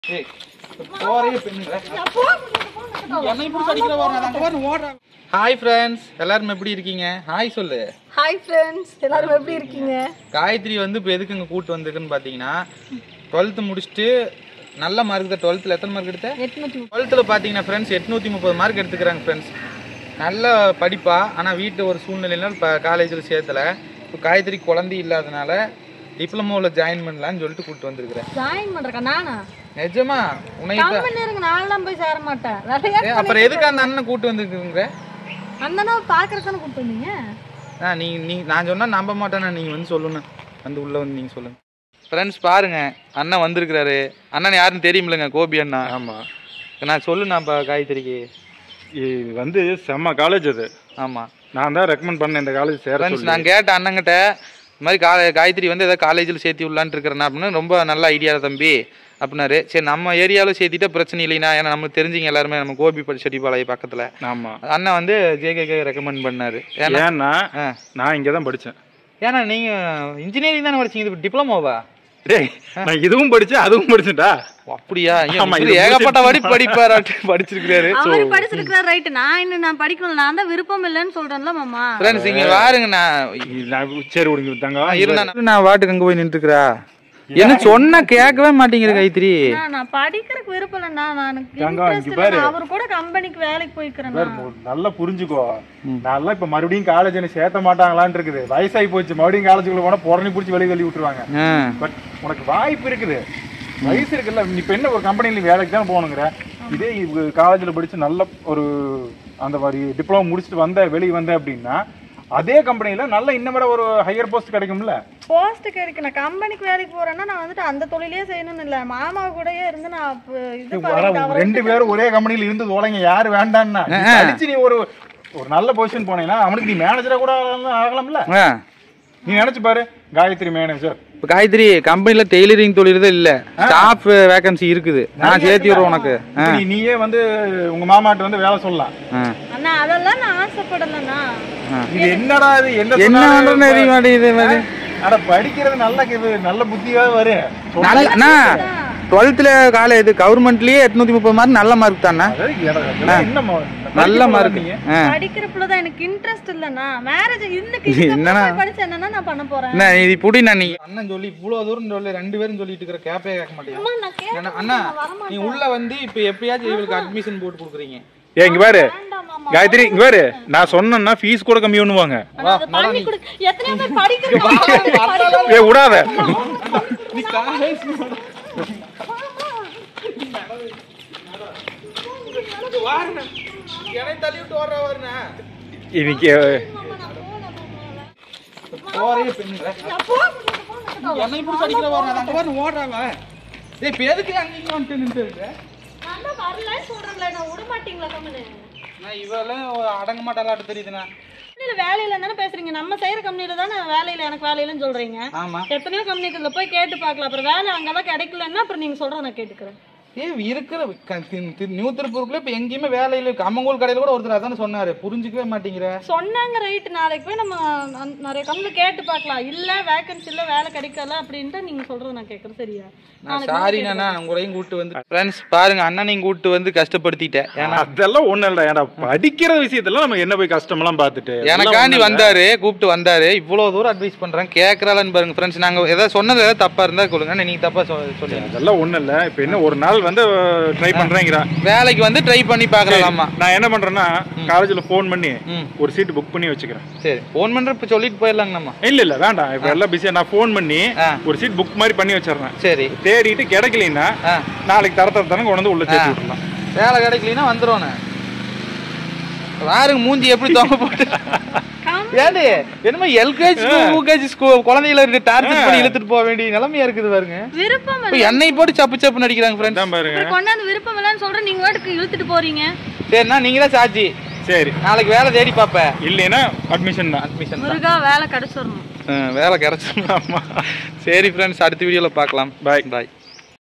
ஏய், போறே பெண்ணுங்க. என்னை இப்படி அடிக்கிற பாருங்க, அது அங்க பாருங்க, ஓடுறாங்க. ஹாய் ஃப்ரெண்ட்ஸ் எல்லாரும் எப்படி இருக்கீங்க ஹாய் சொல்லு ஹாய் ஃப்ரெண்ட்ஸ் எல்லாரும் எப்படி இருக்கீங்க காயத்ரி வந்து இப்போ எதுக்கு இங்கே கூட்டு வந்திருக்குன்னு பார்த்தீங்கன்னா டுவெல்த்து முடிச்சுட்டு நல்ல மார்க் தான் டுவெல்த்தில் எத்தனை மார்க் எடுத்த எட்நூத்தி டுவெல்த்தில் பார்த்தீங்கன்னா ஃப்ரெண்ட்ஸ் எட்நூற்றி முப்பது மார்க் எடுத்துக்கிறாங்க ஃப்ரெண்ட்ஸ் நல்ல படிப்பா ஆனால் வீட்டு ஒரு சூழ்நிலையினால் இப்போ காலேஜில் சேர்த்தலை இப்போ காயத்ரி குழந்தை இல்லாதனால டிப்ளமோவில் ஜாயின் பண்ணலான்னு சொல்லிட்டு கூப்பிட்டு வந்திருக்கிறேன் ஜாயின் பண்றேன் நானா நிஜமா உன்னை இப்போ கம்பெனி இருங்க நான்லாம் போய் சேர மாட்டேன் நிறைய ஏ, அப்புறம் எதுக்கு அந்த அண்ணனை கூப்பிட்டு வந்திருக்குங்க அந்தனா பாக்குறதுக்கான கூப்பிட்டு வந்தீங்க ஆ நீ நீ நான் சொன்னால் நம்ப மாட்டேண்ணா நீங்கள் வந்து சொல்லணும் வந்து உள்ளே வந்து நீங்கள் சொல்லுங்கள் ஃப்ரெண்ட்ஸ் பாருங்க அண்ணன் வந்திருக்கிறாரு அண்ணன் யாருன்னு தெரியுமில்லங்க கோபி அண்ணா ஆமாம் நான் சொல்லுண்ணா இப்போ காயத்ரிக்கு இது வந்து செம்ம காலேஜ் அது ஆமாம் நான் தான் ரெக்கமெண்ட் பண்ணேன் இந்த காலேஜ் சேர ஃப்ரெண்ட்ஸ் சொல்லி நான் கேட்டேன் அண்ணங்கிட்ட இந்த மாதிரி கா காயத்ரி வந்து ஏதோ காலேஜில் சேர்த்தி விடலான்ட்டு இருக்கிறேன்னா அப்படின்னு ரொம்ப நல்ல ஐடியா தம்பி அப்படின்னாரு சரி நம்ம ஏரியாவில் சேர்த்திட்டா பிரச்சனை இல்லைண்ணா ஏன்னா நமக்கு தெரிஞ்சுங்க எல்லாருமே நம்ம கோபி செட்டிப்பாளையம் பக்கத்தில் ஆமாம் அண்ணன் வந்து ஜேகேகே ரெக்கமெண்ட் பண்ணாரு ஏன்னா ஏன்னா ஆ. நான் இங்கே தான் படித்தேன் ஏன்னா நீங்கள் இன்ஜினியரிங் தானே படிச்சீங்க இது டிப்ளமோவா டேய் நான் இதுவும் படித்தேன் அதுவும் படிச்சுட்டா அப்படியா ஐயோ, ஆமா, இவரு இது ஏகப்பட்ட வடி படிப்பாராட்டு படிச்சிருக்காரு அவர் படிச்சிருக்கிறார் ரைட் நான் இன்னும் நான் படிக்கணும் நான் தான் விருப்பம் இல்லைன்னு சொல்றேன்ல மாமா ஃப்ரெண்ட்ஸ் இங்க பாருங்க நான் நான் சரி விடுங்க தங்க இருந்தா நான் வாட்டுக்கு அங்க போய் நின்றுக்கிறா என்ன சொன்னா கேட்கவே மாட்டேங்குது கைத்திரி நான் நான் படிக்கிறதுக்கு விருப்பம் இல்லைண்ணா நான் எனக்கு தங்கம், interest இங்க இல்லை. பாரு. நான் அவர் கூட கம்பெனிக்கு வேலைக்கு போய்க்கிறேன்னா நல்லா புரிஞ்சுக்கோ நல்லா இப்ப மறுபடியும் காலேஜ் என்ன சேர்த்த மாட்டாங்களான்னு இருக்குது வயசாகி போச்சு மறுபடியும் காலேஜுக்குள்ள போனா புறணி பிடிச்சி வெளியே தள்ளி விட்டுருவாங்க ஆ. பட் உனக்கு வாய்ப்பு இருக்குது வயசு இருக்குல்ல நீ இப்ப என்ன ஒரு கம்பெனில வேலைக்கு தான் போகணுங்கிற இதே காலேஜில் படிச்சு நல்ல ஒரு அந்த மாதிரி டிப்ளமோ முடிச்சுட்டு வந்த வெளியே வந்த அப்படின்னா அதே கம்பெனில நல்ல இன்னும் விட ஒரு ஹையர் போஸ்ட் கிடைக்கும்ல போஸ்ட் கிடைக்கும் நான் கம்பெனிக்கு வேலைக்கு போறேன்னா நான் வந்துட்டு அந்த தொழிலே செய்யணும்னு இல்ல மாமா கூடயே இருந்து நான் அப்ப இது வர பண்ணிட்டு அவரை ரெண்டு பேரும் ஒரே கம்பெனில இருந்து தோலைங்க யாரு வேண்டான்னா நீ படிச்சு நீ ஒரு ஒரு நல்ல பொசிஷன் போனீங்கன்னா அவனுக்கு நீ மேனேஜரா கூட ஆகலாம் ஆகலாம்ல ஆ. நீ நினைச்சு பாரு காயத்ரி மேனேஜர் இப்ப காயத்ரி கம்பெனில டெய்லரிங் தொழில் தான் இல்ல ஸ்டாஃப் வேகன்சி இருக்குது நான் சேர்த்தி விடுறேன் உனக்கு ஆ. நீ நீயே வந்து உங்க மாமாட்ட வந்து வேலை சொல்லலாம் ஆ. அண்ணா அதெல்லாம் நான் ஆசைப்படலண்ணா இது என்னடா இது என்ன என்ன சொன்னாலும் பண்றேன்னு தெரிய மாட்டேங்குது மாதிரி. அட படிக்கிறது நல்ல இது நல்ல புத்தியா வரும் நல்ல அண்ணா டுவெல்த்ல காலேஜ் கவர்மெண்ட்லயே எட்நூத்தி முப்பது மார்க் நல்ல மார்க் தானே அதாவது எட- இதெல்லாம் என்ன ம- நல்ல படிக்க மார்க் நீங்க? படிக்கிற பிள்ளைதான் எனக்கு இன்ட்ரெஸ்ட் இல்லண்ணா மேரேஜ் இன்னைக்கு என்னண்ணா? இதுக்கப்புறம் போய் படிச்சு என்னன்னா நான் பண்ண போறேன் என்ன இது புடி நான் நீ அண்ணன் சொல்லி இவ்வளவு தூரம் சொல்லி ரெண்டு பேரும் சொல்லிட்டு இருக்கிற கேப்பே கேட்க மாட்டேங்க அம்மா, நான் கேட்டேன் ஏன்னா, அண்ணா நீ உள்ள வந்து இப்ப எப்படியாச்சும் இவளுக்கு அட்மிஷன் போட்டு கொடுக்குறீங்க ஏய் இங்க பாரு வேண்டாம் மாமா. காயத்ரி இங்க பாரு நான் சொன்னேன்னா ஃபீஸ் கூட கம்மி பண்ணுவாங்க அண்ணா, அதை பண்ணி கொடு. எத்தனையோ பேர் படிக்கிறாங்க. ஏ விடாத நீ காலேஜ் என்னை தள்ளி விட்டு ஓடுற வருண்ணா இன்னைக்கு போறே பெண்ணுங்க என்னை பிடிச்சி அடிக்கிற பாருங்க அது அங்க பாருங்க ஓடுறாங்க ஏய் இப்ப எதுக்கு அங்கேயும் வந்துட்டு நின்று இருக்க நான் தான் வரலன்னு சொல்றேன்ல, நான் விட மாட்டீங்களா கம்முனு? நான் இவெல்லாம் அடங்க மாட்டாளாட்டு தெரியுதுண்ணா கம்பெனில வேலை இல்லைன்னு தானே பேசுறீங்க நம்ம செய்யற கம்பெனில தானே வேலையில எனக்கு வேலை இல்லைன்னு சொல்றீங்க ஆமா எத்தனையோ கம்பெனிக்குள்ள போய் கேட்டு பார்க்கலாம் அப்புறம் வேலை அங்கெல்லாம் கிடைக்கலன்னா அப்புறம் நீங்க சொல்றத நான் கேட்டுக்கிறேன் ஏ இருக்கிற க- தி- தி- நியூ திருப்பூருக்குள்ள இப்ப எங்கேயுமே வேலை இல்லை கம்மங்கூழ் கடையில கூட ஒருத்தர் அதானே சொன்னாரு புரிஞ்சுக்கவே மாட்டேங்கிற சொன்னாங்க ரைட் நாளைக்கு போய் நம்ம அந்த- நிறைய கம்பெனி கேட்டு பார்க்கலாம் இல்ல வேகன்சி இல்ல வேலை கிடைக்கல அப்படின்ட்டு நீங்க சொல்றத நான் கேட்கறேன் சரியா நான் சாரி நானா உங்களையும் கூட்டு வந்து ஃப்ரெண்ட்ஸ் பாருங்க அண்ணனையும் கூட்டு வந்து கஷ்டப்படுத்திட்டேன் ஏன்னா அதெல்லாம் ஒண்ணும் இல்ல ஏன்டா படிக்கிற விஷயத்துல நம்ம என்ன போய் கஷ்டமெல்லாம் பார்த்துட்டு எனக்காண்டி வந்தாரு கூப்பிட்டு வந்தாரு இவ்வளவு தூரம் அட்வைஸ் பண்றேன் கேக்குறாளான்னு பாருங்க ஃப்ரெண்ட்ஸ் நாங்க ஏதாவது சொன்னது ஏதாவது தப்பா இருந்தா சொல்லுங்க ஆனா நீங்க தப்பா சொ- சொல்லுங்க அதெல்லாம் ஒண்ணும் இல்ல இப்ப என்ன ஒரு நாள் வந்து ட்ரை பண்றேங்கிறா வேலைக்கு வந்து ட்ரை பண்ணி பார்க்கலாமா நான் என்ன பண்றேன்னா காலேஜ்ல ஃபோன் பண்ணி ம். ஒரு சீட் புக் பண்ணி வச்சுக்கிறேன் சரி ஃபோன் பண்ற இப்ப சொல்லிட்டு போயிடலாங்க நம்ம இல்ல இல்ல வேண்டாம் இப்ப எல்லாம் பிஸியா நான் ஃபோன் பண்ணி ஆ. ஒரு சீட் புக் மாதிரி பண்ணி வச்சிடுறேன் சரி தேடிட்டு கிடைக்கலைன்னா ஆ. நாளைக்கு தர தர தரங்க கொண்டு வந்து உள்ள சேர்த்து விட்டுலாம் வேலை கிடைக்கலனா வந்துருவோண்ணே பாருங்க மூஞ்சி எப்படி தொங்க போட்டு ஏண்டி என்னமோ எல்கேஜி யூகேஜி குழந்தைகளை இருக்கு டார்கெட் பண்ணி இழுத்துட்டு போக வேண்டிய நிலைமையா இருக்குது பாருங்க விருப்பம் இப்ப என்னை போட்டு சப்பு சப்பு நடிக்கிறாங்க ஃப்ரெண்ட்ஸ் தான் பாருங்க அப்புறம் கொண்டாந்து விருப்பம் இல்லைன்னு சொல்றேன் நீங்க வாட்டுக்கு இழுத்துட்டு போறீங்க சரிண்ணா நீங்க தான் சாட்சி சரி நாளைக்கு வேலை தேடி பாப்ப இல்லைன்னா அட்மிஷன் தான் அட்மிஷன் முருகா வேலை கிடைச்சிடணும் வேலை கிடைச்சிடும் சரி ஃப்ரெண்ட்ஸ் அடுத்த வீடியோல பார்க்கலாம் Bye. பாய்